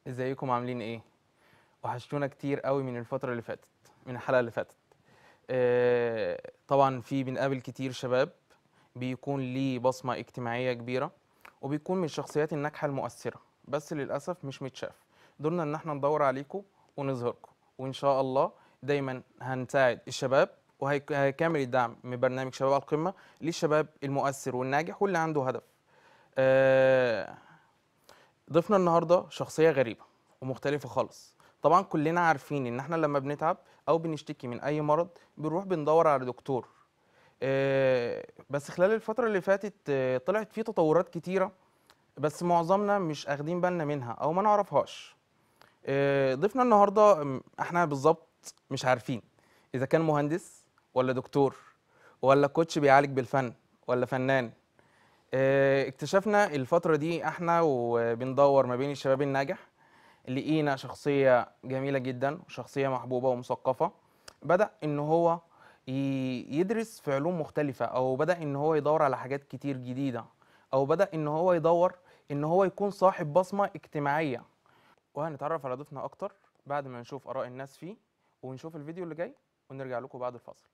ازيكم عاملين ايه وحشتونا كتير قوي من الفتره اللي فاتت من الحلقه اللي فاتت آه، طبعا في بنقابل كتير شباب بيكون ليه بصمه اجتماعيه كبيره وبيكون من الشخصيات الناجحه المؤثره بس للاسف مش متشاف دورنا ان احنا ندور عليكم ونظهركم وان شاء الله دايما هنساعد الشباب وهيكمل الدعم من برنامج شباب على القمه للشباب المؤثر والناجح واللي عنده هدف آه، ضيفنا النهارده شخصيه غريبه ومختلفه خالص طبعا كلنا عارفين ان احنا لما بنتعب او بنشتكي من اي مرض بنروح بندور على دكتور آه، بس خلال الفتره اللي فاتت آه، طلعت فيه تطورات كتيره بس معظمنا مش اخدين بالنا منها او ما نعرفهاش آه، ضيفنا النهارده م، احنا بالظبط مش عارفين اذا كان مهندس ولا دكتور ولا كوتش بيعالج بالفن ولا فنان آه، اكتشفنا الفترة دي احنا وبندور ما بين الشباب الناجح لقينا شخصية جميلة جدا وشخصية محبوبة ومثقفة بدأ ان هو ي- يدرس في علوم مختلفة او بدأ ان هو يدور على حاجات كتير جديدة او بدأ ان هو يدور ان هو يكون صاحب بصمة اجتماعية وهنتعرف على ضيفنا اكتر بعد ما نشوف اراء الناس فيه ونشوف الفيديو اللي جاي ونرجع لكم بعد الفاصل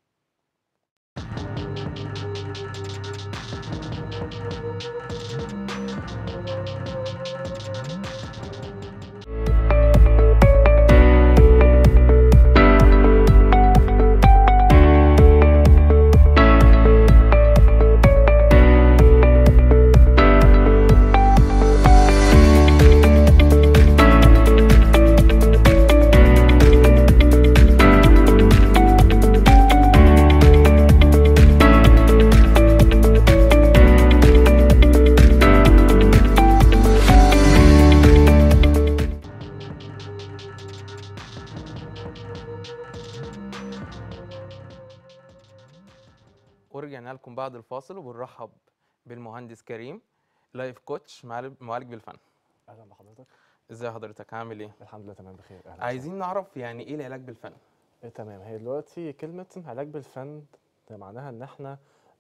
ورجعنا لكم بعد الفاصل وبنرحب بالمهندس كريم لايف كوتش معالج معالج بالفن اهلا بحضرتك ازي حضرتك عامل ايه الحمد لله تمام بخير اهلا عايزين نعرف يعني ايه العلاج بالفن وسهلا. إيه تمام هي دلوقتي كلمه علاج بالفن ده معناها ان احنا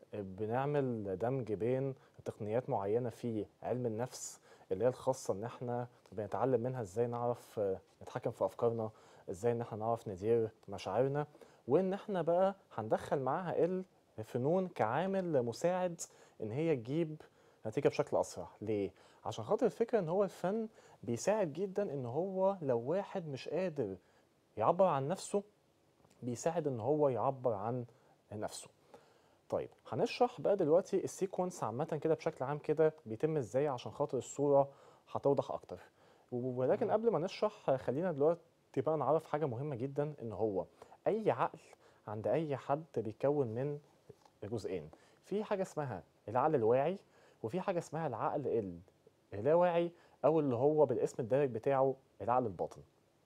بنعمل دمج بين تقنيات معينه في علم النفس اللي هي الخاصه ان احنا بنتعلم منها ازاي نعرف آه، نتحكم في افكارنا ازاي ان احنا نعرف ندير مشاعرنا وان احنا بقى هندخل معاها الفنون كعامل مساعد ان هي تجيب نتيجه بشكل اسرع ليه عشان خاطر الفكره ان هو الفن بيساعد جدا ان هو لو واحد مش قادر يعبر عن نفسه بيساعد ان هو يعبر عن نفسه طيب هنشرح بقى دلوقتي السيكونس عامه كده بشكل عام كده بيتم ازاي عشان خاطر الصوره هتوضح اكتر ولكن مم. قبل ما نشرح خلينا دلوقتي بقى نعرف حاجه مهمه جدا ان هو اي عقل عند اي حد بيتكون من جزئين في حاجه اسمها العقل الواعي وفي حاجه اسمها العقل اللاواعي او اللي هو بالاسم الدارج بتاعه العقل الباطن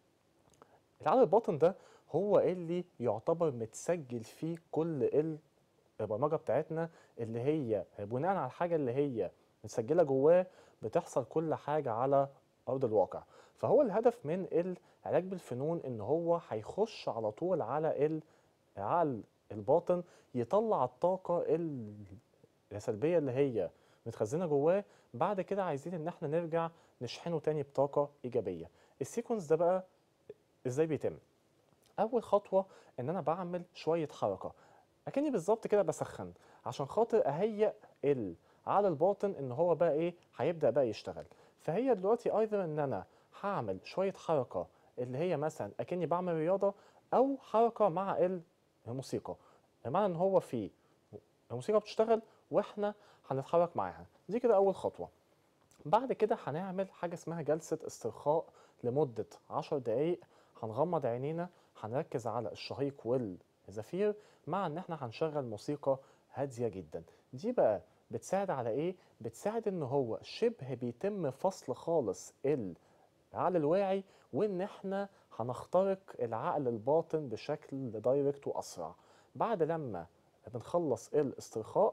العقل الباطن ده هو اللي يعتبر متسجل فيه كل البرمجه بتاعتنا اللي هي بناء على الحاجه اللي هي متسجله جواه بتحصل كل حاجه على ارض الواقع فهو الهدف من العلاج بالفنون ان هو هيخش على طول على العقل الباطن يطلع الطاقه ال- السلبيه اللي هي متخزنه جواه بعد كده عايزين ان احنا نرجع نشحنه تاني بطاقه ايجابيه السيكونس ده بقى ازاي بيتم اول خطوه ان انا بعمل شويه حركه اكني بالظبط كده بسخن عشان خاطر اهيئ العقل الباطن ان هو بقى ايه هيبدا بقى يشتغل فهي دلوقتي ايضا ان انا هعمل شويه حركه اللي هي مثلا اكني بعمل رياضه او حركه مع ال- الموسيقى بمعنى ان هو في الموسيقى بتشتغل واحنا هنتحرك معاها دي كده اول خطوه بعد كده هنعمل حاجه اسمها جلسه استرخاء لمده 10 دقائق هنغمض عينينا هنركز على الشهيق والزفير مع ان احنا هنشغل موسيقى هاديه جدا دي بقى بتساعد على ايه بتساعد ان هو شبه بيتم فصل خالص العقل الواعي وان احنا هنخترق العقل الباطن بشكل دايركت واسرع بعد لما بنخلص الاسترخاء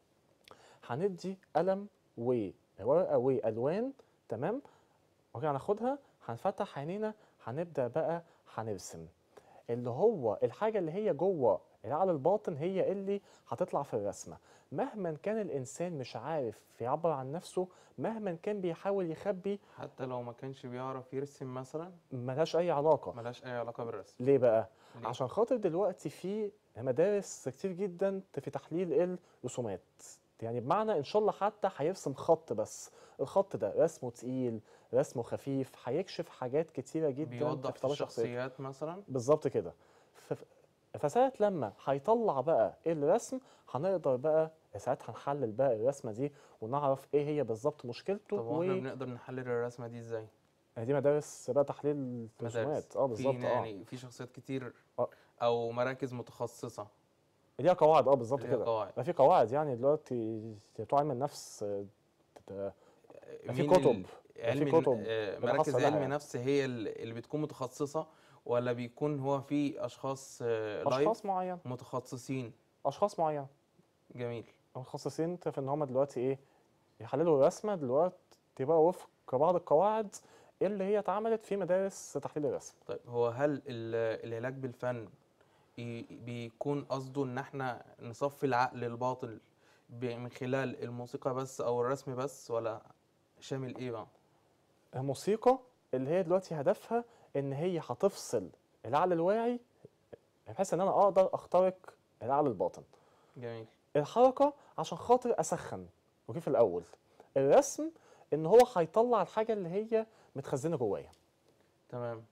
هندي قلم وورقه والوان تمام وهناخدها هنفتح عينينا هنبدا بقى هنرسم اللي هو الحاجه اللي هي جوه العقل الباطن هي اللي هتطلع في الرسمه مهما كان الانسان مش عارف يعبر عن نفسه مهما كان بيحاول يخبي حتى لو ما كانش بيعرف يرسم مثلا ملهاش اي علاقه ملهاش اي علاقه بالرسم ليه بقى ليه؟ عشان خاطر دلوقتي في مدارس كتير جدا في تحليل الرسومات يعني بمعنى ان شاء الله حتى هيرسم خط بس الخط ده رسمه تقيل رسمه خفيف هيكشف حاجات كتيره جدا بيوضح في في طبيعة الشخصيه الشخصيات مثلا بالظبط كده ف- فساعة لما هيطلع بقى الرسم هنقدر بقى ساعتها نحلل بقى الرسمة دي ونعرف ايه هي بالظبط مشكلته طب واحنا و بنقدر نحلل الرسمه دي ازاي دي مدارس بقى تحليل رسومات اه بالظبط في اه يعني في شخصيات كتير آه. او مراكز متخصصه ليها قواعد اه بالظبط ليها كده قواعد. ما في قواعد يعني دلوقتي بتوع علم النفس آه، ده في مين كتب. ال- ده علم في كتب آه، بتحصل مراكز لها علم يعني. نفس هي ال- اللي بتكون متخصصه ولا بيكون هو في اشخاص آه، لايف اشخاص معين متخصصين اشخاص معين جميل متخصصين في ان هم دلوقتي ايه يحللوا الرسمه دلوقتي تبقى وفق بعض القواعد اللي هي اتعملت في مدارس تحليل الرسم طيب هو هل ال- العلاج بالفن ي- بيكون قصده ان احنا نصفي العقل الباطل ب- من خلال الموسيقى بس او الرسم بس ولا شامل ايه بقى الموسيقى اللي هي دلوقتي هدفها ان هي هتفصل العقل الواعي بحيث ان انا اقدر اخترق العقل الباطن جميل الحركه عشان خاطر اسخن اوكي في الاول الرسم ان هو هيطلع الحاجه اللي هي متخزنه جوايا تمام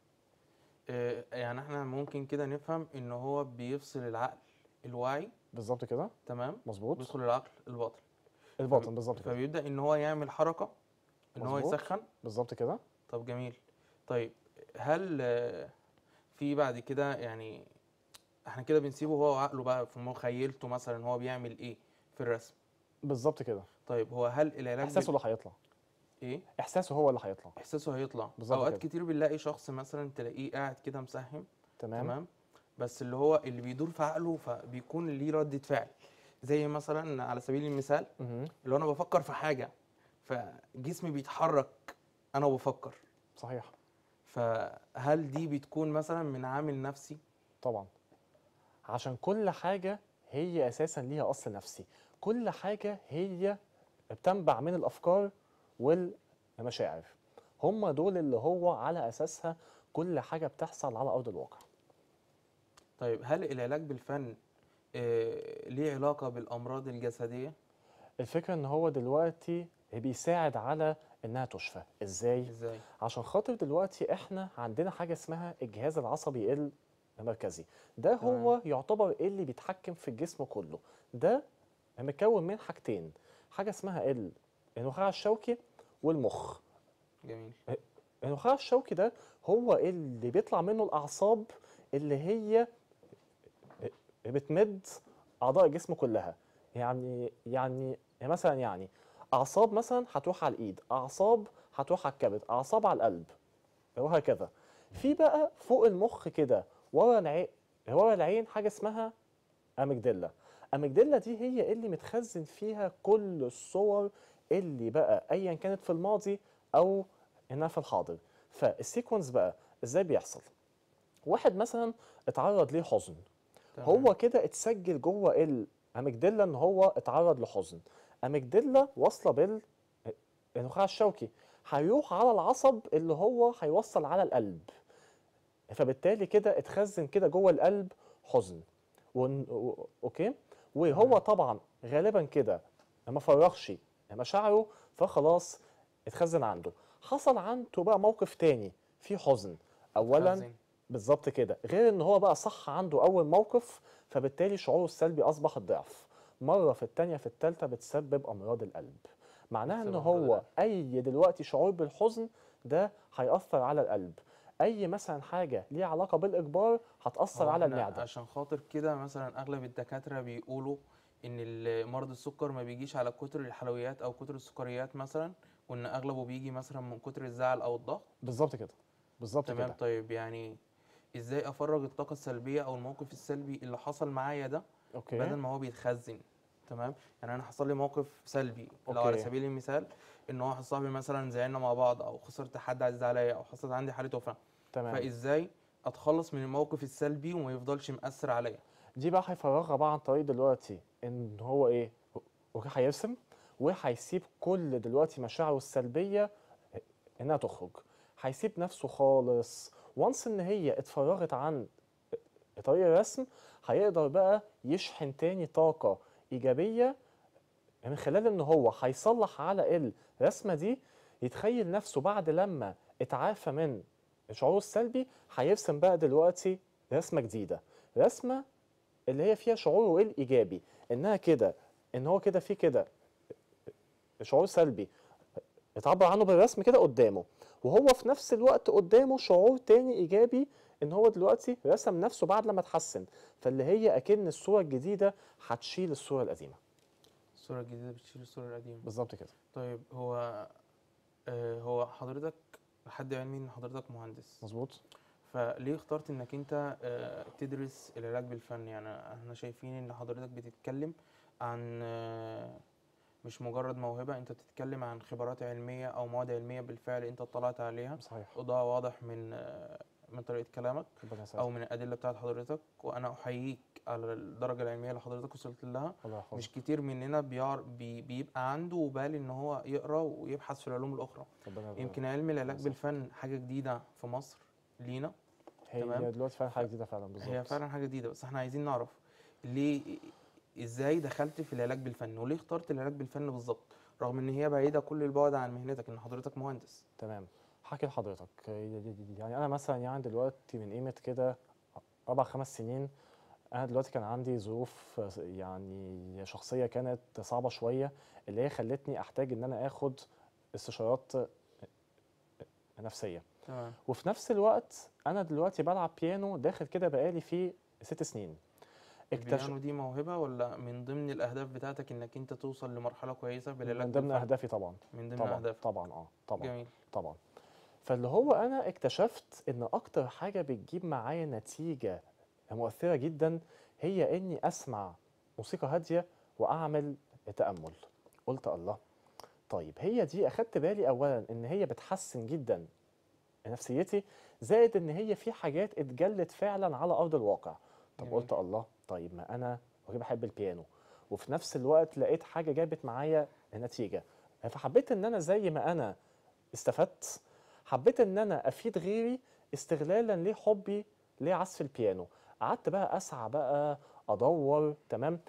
آه، يعني احنا ممكن كده نفهم ان هو بيفصل العقل الواعي بالظبط كده تمام مظبوط بيدخل العقل الباطن الباطن بالظبط كده فبيبدأ ان هو يعمل حركة ان هو مظبوط. يسخن بالظبط كده طب جميل طيب هل آه، في بعد كده يعني احنا كده بنسيبه هو وعقله بقى في مخيلته مثلا هو بيعمل ايه في الرسم بالظبط كده طيب هو هل العلاج احساسه بال- اللي هيطلع ايه احساسه هو اللي هيطلع احساسه هيطلع بالظبط اوقات كده. كتير بنلاقي شخص مثلا تلاقيه قاعد كده مسهم تمام, تمام بس اللي هو اللي بيدور في عقله فبيكون ليه ردة فعل زي مثلا على سبيل المثال مهم. اللي انا بفكر في حاجة فجسمي بيتحرك انا بفكر صحيح فهل دي بتكون مثلا من عامل نفسي طبعا عشان كل حاجة هي أساسا ليها أصل نفسي كل حاجة هي بتنبع من الأفكار والمشاعر هم دول اللي هو على أساسها كل حاجة بتحصل على أرض الواقع طيب هل العلاج بالفن آه، ليه علاقة بالأمراض الجسدية الفكرة إن هو دلوقتي بيساعد على إنها تشفى إزاي؟ ازاي عشان خاطر دلوقتي احنا عندنا حاجه اسمها الجهاز العصبي المركزي ده هو يعتبر اللي بيتحكم في الجسم كله ده مكون من حاجتين حاجه اسمها ال- النخاع الشوكي والمخ جميل النخاع الشوكي ده هو اللي بيطلع منه الاعصاب اللي هي بتمد اعضاء الجسم كلها يعني يعني يعني مثلا يعني اعصاب مثلا هتروح على الايد اعصاب هتروح على الكبد اعصاب على القلب وهكذا في بقى فوق المخ كده ورا العين ورا العين حاجه اسمها اميجديلا اميجديلا دي هي اللي متخزن فيها كل الصور اللي بقى ايا كانت في الماضي او انها في الحاضر فالسيكونس بقى ازاي بيحصل واحد مثلا اتعرض ليه حزن تمام. هو كده اتسجل جوه الاميجديلا ان هو اتعرض لحزن اميجديلا واصله بال النخاع الشوكي هيروح على العصب اللي هو هيوصل على القلب فبالتالي كده اتخزن كده جوه القلب حزن ون... و... اوكي وهو تمام. طبعا غالبا كده ما فرغش مشاعره فخلاص اتخزن عنده حصل عنده بقى موقف تاني فيه حزن اولا خزين. بالظبط كده غير ان هو بقى صح عنده اول موقف فبالتالي شعوره السلبي اصبح الضعف مره في الثانيه في الثالثه بتسبب امراض القلب معناها ان بتسبب أمراض هو القلب. اي دلوقتي شعور بالحزن ده هيأثر على القلب اي مثلا حاجه ليها علاقه بالاجبار هتأثر هو على إحنا المعده عشان خاطر كده مثلا اغلب الدكاتره بيقولوا ان ال- مرض السكر ما بيجيش على كتر الحلويات او كتر السكريات مثلا وان اغلبه بيجي مثلا من كتر الزعل او الضغط بالظبط كده بالظبط تمام كده طيب يعني ازاي افرغ الطاقه السلبيه او الموقف السلبي اللي حصل معايا ده بدل اوكي ما هو بيتخزن تمام يعني انا حصل لي موقف سلبي لو على أوكي. سبيل المثال ان واحد صاحبي مثلا زعلنا مع بعض او خسرت حد عزيز عليا او حصلت عندي حاله وفاه تمام فازاي اتخلص من الموقف السلبي وما يفضلش مأثر عليا دي بقى هيفرغها بقى عن طريق دلوقتي ان هو ايه هو هيرسم وهيسيب كل دلوقتي مشاعره السلبيه انها تخرج هيسيب نفسه خالص وانس ان هي اتفرغت عن طريق الرسم هيقدر بقى يشحن تاني طاقه ايجابيه من خلال ان هو هيصلح على الرسمه دي يتخيل نفسه بعد لما اتعافى من شعوره السلبي هيرسم بقى دلوقتي رسمه جديده رسمه اللي هي فيها شعوره الايجابي انها كده ان هو كده في كده شعور سلبي اتعبر عنه بالرسم كده قدامه وهو في نفس الوقت قدامه شعور تاني ايجابي ان هو دلوقتي رسم نفسه بعد لما اتحسن فاللي هي اكن الصوره الجديده هتشيل الصوره القديمه الصورة الجديدة بتشيل الصورة القديمة بالظبط كده طيب هو آه هو حضرتك لحد علمي ان حضرتك مهندس مظبوط فليه اخترت انك انت آه تدرس العلاج بالفن يعني احنا شايفين ان حضرتك بتتكلم عن آه مش مجرد موهبة انت بتتكلم عن خبرات علمية او مواد علمية بالفعل انت اطلعت عليها صحيح وده واضح من آه من طريقة كلامك ربنا يسعدك او من الادلة بتاعت حضرتك وانا احييك على الدرجة العلمية اللي حضرتك وصلت لها الله يحفظك مش كتير مننا بيعر بي بيبقى عنده بال ان هو يقرا ويبحث في العلوم الاخرى ربنا يبارك. يمكن علم العلاج بالظبط. بالفن حاجه جديده في مصر لينا هي تمام. هي دلوقتي فعلا حاجه جديده فعلا بالظبط هي فعلا حاجه جديده بس احنا عايزين نعرف ليه ازاي دخلت في العلاج بالفن وليه اخترت العلاج بالفن بالظبط رغم ان هي بعيده كل البعد عن مهنتك ان حضرتك مهندس تمام حكي لحضرتك يعني انا مثلا يعني دلوقتي من قيمه كده اربع خمس سنين انا دلوقتي كان عندي ظروف يعني شخصيه كانت صعبه شويه اللي هي خلتني احتاج ان انا اخد استشارات نفسيه تمام وفي نفس الوقت انا دلوقتي بلعب بيانو داخل كده بقالي فيه ست سنين اكتشف البيانو دي موهبه ولا من ضمن الاهداف بتاعتك انك انت توصل لمرحله كويسه بالعلاج من ضمن بالفن؟ اهدافي طبعا من ضمن طبعا اهدافك طبعا اه طبعا جميل طبعا فاللي هو انا اكتشفت ان اكتر حاجه بتجيب معايا نتيجه مؤثره جدا هي اني اسمع موسيقى هاديه واعمل تامل قلت الله طيب هي دي اخدت بالي اولا ان هي بتحسن جدا نفسيتي زائد ان هي في حاجات اتجلت فعلا على ارض الواقع طب جميل. قلت الله طيب ما انا وهي بحب البيانو وفي نفس الوقت لقيت حاجه جابت معايا نتيجه فحبيت ان انا زي ما انا استفدت حبيت ان انا افيد غيري استغلالا لحبي لعزف البيانو قعدت بقى اسعى بقى ادور تمام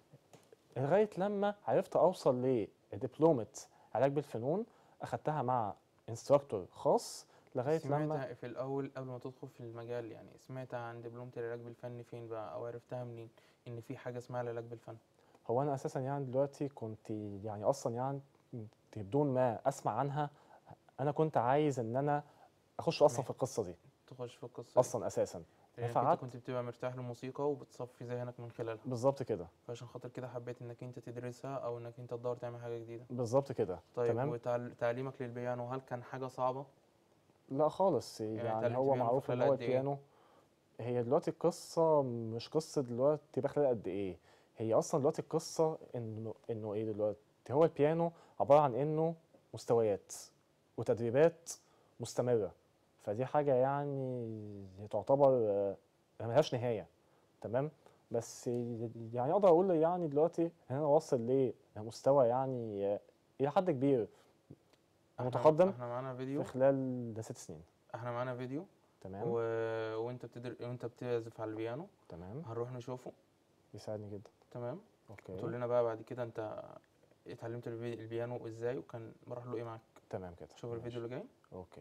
لغايه لما عرفت اوصل لدبلومه علاج بالفنون اخدتها مع انستراكتور خاص لغايه لما سمعت في الاول قبل ما تدخل في المجال يعني سمعت عن دبلومه العلاج بالفن فين بقى او عرفتها منين ان في حاجه اسمها العلاج بالفن هو انا اساسا يعني دلوقتي كنت يعني اصلا يعني بدون ما اسمع عنها انا كنت عايز ان انا اخش اصلا في القصه دي تخش في القصه دي. اصلا اساسا لانك انت فقعدت- كنت بتبقى مرتاح للموسيقى وبتصفي ذهنك من خلالها بالظبط كده فعشان خاطر كده حبيت انك انت تدرسها او انك انت تدور تعمل حاجه جديده بالظبط كده طيب تمام وتعليمك للبيانو هل كان حاجه صعبه لا خالص يعني, اتعلمت هو بيانو في معروف ان خلال هو قد إيه؟ البيانو هي دلوقتي القصه مش قصه دلوقتي بقى خلال قد ايه هي اصلا دلوقتي القصه انه انه ايه دلوقتي هو البيانو عباره عن انه مستويات وتدريبات مستمره فدي حاجه يعني تعتبر آه، ملهاش نهايه تمام بس يعني اقدر اقول يعني دلوقتي ان انا واصل لمستوى يعني آه، الى حد كبير إحنا- متقدم احنا معانا في فيديو خلال ست سنين احنا معانا فيديو تمام و... وانت بتدر... وانت بتعزف على البيانو تمام هنروح نشوفه يساعدني جدا تمام اوكي تقول لنا بقى بعد كده انت اتعلمت البي- البيانو ازاي وكان مراحله ايه معاك تمام كده شوف الفيديو اللي جاي اوكي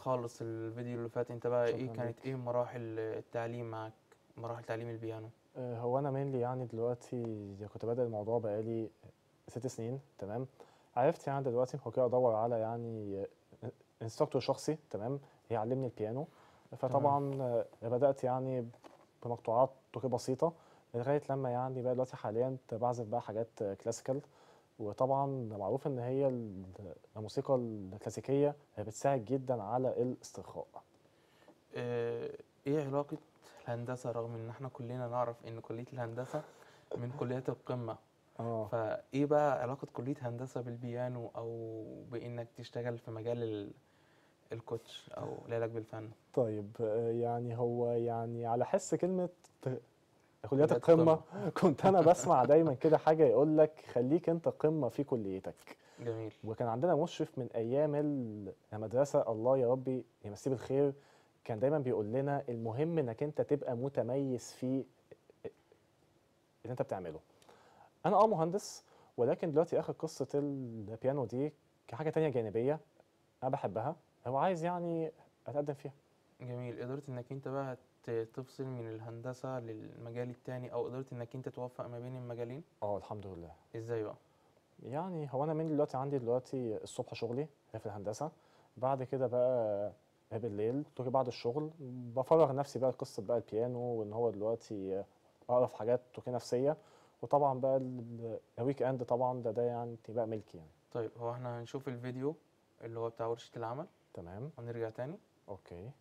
خالص الفيديو اللي فات انت بقى ايه شكراً كانت ايه مراحل التعليم معاك مراحل تعليم البيانو آه، هو انا مينلي يعني دلوقتي كنت بادئ الموضوع بقالي ست سنين تمام عرفت يعني دلوقتي هو كده ادور على يعني انستراكتور شخصي تمام يعلمني البيانو فطبعا آه، بدات يعني بمقطوعات كده بسيطه لغايه لما يعني بقى دلوقتي حاليا بعزف بقى حاجات كلاسيكال وطبعا معروف ان هي ال- الموسيقى الكلاسيكيه هي بتساعد جدا على الاسترخاء اه ايه علاقة الهندسة رغم ان احنا كلنا نعرف ان كلية الهندسة من كليات القمة اه فايه بقى علاقة كلية هندسة بالبيانو او بانك تشتغل في مجال ال- الكوتش او العلاج بالفن طيب آه، يعني هو يعني على حس كلمة كليات كليات القمة كنت أنا بسمع دايما كده حاجة يقول لك خليك أنت قمة في كليتك جميل وكان عندنا مشرف من أيام ال- المدرسة الله يا ربي يمسيه بالخير كان دايما بيقول لنا المهم إنك أنت تبقى متميز في اللي أنت بتعمله أنا أه مهندس ولكن دلوقتي آخر قصة البيانو دي كحاجة تانية جانبية أنا بحبها هو عايز يعني أتقدم فيها جميل قدرت انك انت بقى ت- تفصل من الهندسة للمجال التاني او قدرت انك انت توفق ما بين المجالين اه الحمد لله ازاي بقى يعني هو انا من دلوقتي عندي دلوقتي الصبح شغلي في الهندسه بعد كده بقى بالليل تيجي بعد الشغل بفرغ نفسي بقى قصه بقى البيانو وان هو دلوقتي اقرا في حاجات توكي نفسيه وطبعا بقى ال- الويك اند طبعا ده ده يعني بقى ملكي يعني طيب هو احنا هنشوف الفيديو اللي هو بتاع ورشة العمل تمام ونرجع تاني اوكي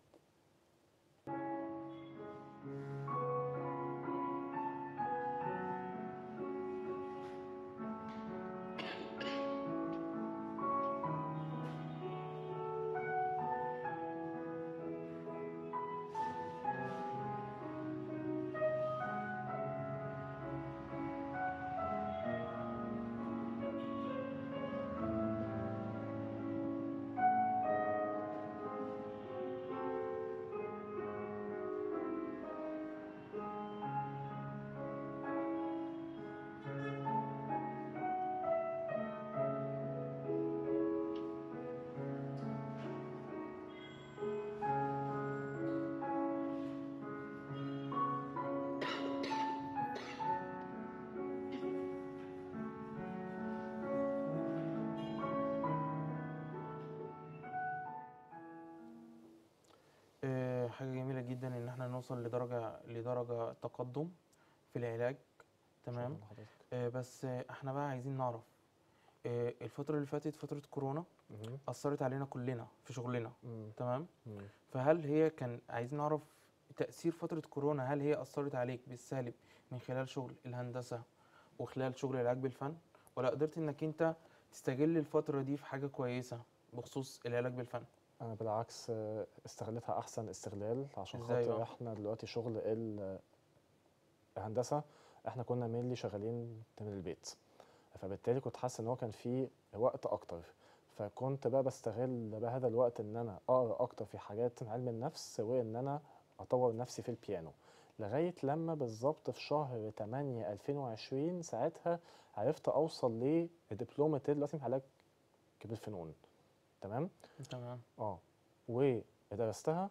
آه، حاجة جميلة جدا ان احنا نوصل لدرجة لدرجة تقدم في العلاج تمام شكراً لحضرتك. آه، بس آه، احنا بقى عايزين نعرف آه، الفترة اللي فاتت فترة كورونا مهم. أثرت علينا كلنا في شغلنا مم. تمام مم. فهل هي كان عايزين نعرف تأثير فترة كورونا هل هي أثرت عليك بالسالب من خلال شغل الهندسة وخلال شغل العلاج بالفن ولا قدرت انك انت تستغل الفترة دي في حاجة كويسة بخصوص العلاج بالفن انا بالعكس آه، استغلتها احسن استغلال عشان إزاي خاطر بقى؟ احنا دلوقتي شغل ال- الهندسه احنا كنا مينلي شغالين من البيت فبالتالي كنت حاسس ان هو كان في وقت اكتر فكنت بقى بستغل بقى هذا الوقت ان انا اقرا اكتر في حاجات علم النفس وان انا اطور نفسي في البيانو لغايه لما بالظبط في شهر 8 2020 ساعتها عرفت اوصل لدبلومه دلوقتي في علاج كبير الفنون تمام تمام اه ودرستها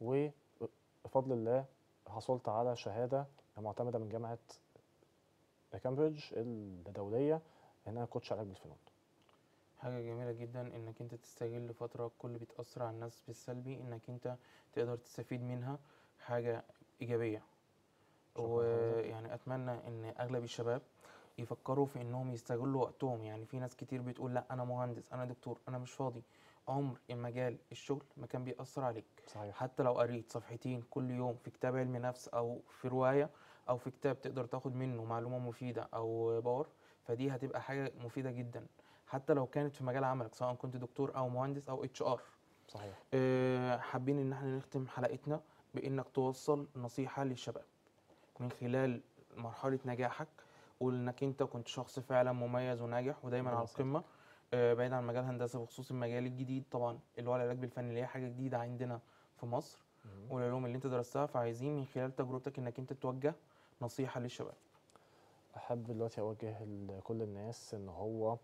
وبفضل الله حصلت على شهادة معتمدة من جامعة كامبريدج الدولية إن أنا كوتش علاج بالفنون حاجة جميلة جدا انك انت تستغل فترة كل بتأثر على الناس بالسلبي انك انت تقدر تستفيد منها حاجة ايجابية شكراً ويعني اتمنى ان اغلب الشباب يفكروا في انهم يستغلوا وقتهم يعني في ناس كتير بتقول لا انا مهندس انا دكتور انا مش فاضي عمر المجال الشغل ما كان بيأثر عليك صحيح حتى لو قريت صفحتين كل يوم في كتاب علم نفس او في رواية او في كتاب تقدر تاخد منه معلومة مفيدة او باور فدي هتبقى حاجة مفيدة جدا حتى لو كانت في مجال عملك سواء كنت دكتور او مهندس او اتش ار صحيح حابين ان احنا نختم حلقتنا بانك توصل نصيحة للشباب من خلال مرحلة نجاحك وانك انت كنت شخص فعلا مميز وناجح ودايما على الله يسعدك. القمة آه، بعيد عن مجال هندسة بخصوص المجال الجديد طبعا اللي هو العلاج بالفن اللي هي حاجة جديدة عندنا في مصر مهم. والعلوم اللي انت درستها فعايزين من خلال تجربتك انك انت توجه نصيحة للشباب أحب دلوقتي أوجه لكل الناس إن هو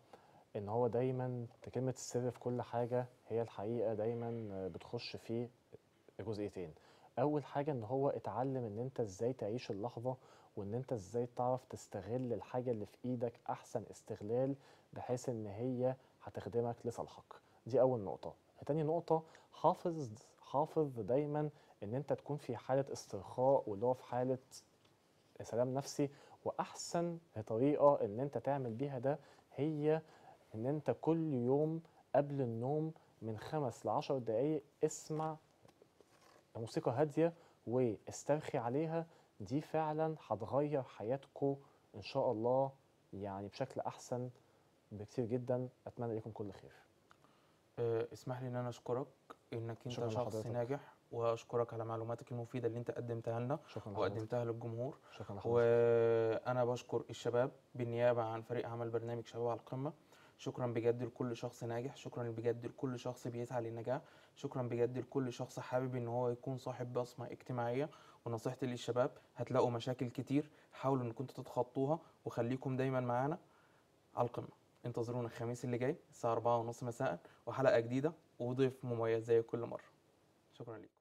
ان هو دايما كلمة السر في كل حاجة هي الحقيقة دايما بتخش في جزئيتين اول حاجة ان هو اتعلم ان انت ازاي تعيش اللحظة وان انت ازاي تعرف تستغل الحاجة اللي في ايدك احسن استغلال بحيث ان هي هتخدمك لصالحك دي اول نقطة تاني نقطة حافظ حافظ دايما ان انت تكون في حالة استرخاء واللي هو في حالة سلام نفسي واحسن طريقة ان انت تعمل بيها ده هي ان انت كل يوم قبل النوم من خمس لعشر دقايق اسمع موسيقى هادية واسترخي عليها دي فعلا هتغير حياتكم ان شاء الله يعني بشكل احسن بكتير جدا اتمنى لكم كل خير آه، اسمح لي ان انا اشكرك انك انت شكراً شخص لحضرتك. ناجح واشكرك على معلوماتك المفيده اللي انت قدمتها لنا شكرا لحضرتك وقدمتها للجمهور شكرا لحضرتك وانا بشكر الشباب بالنيابه عن فريق عمل برنامج شباب على القمه شكرا بجد لكل شخص ناجح شكرا بجد لكل شخص بيسعى للنجاح شكرا بجد لكل شخص حابب ان هو يكون صاحب بصمه اجتماعيه ونصيحتي للشباب هتلاقوا مشاكل كتير حاولوا انكم انتوا تتخطوها وخليكم دايما معانا على القمه انتظرونا الخميس اللي جاي الساعه 4:30 مساء وحلقه جديده وضيف مميز زي كل مره شكرا لكم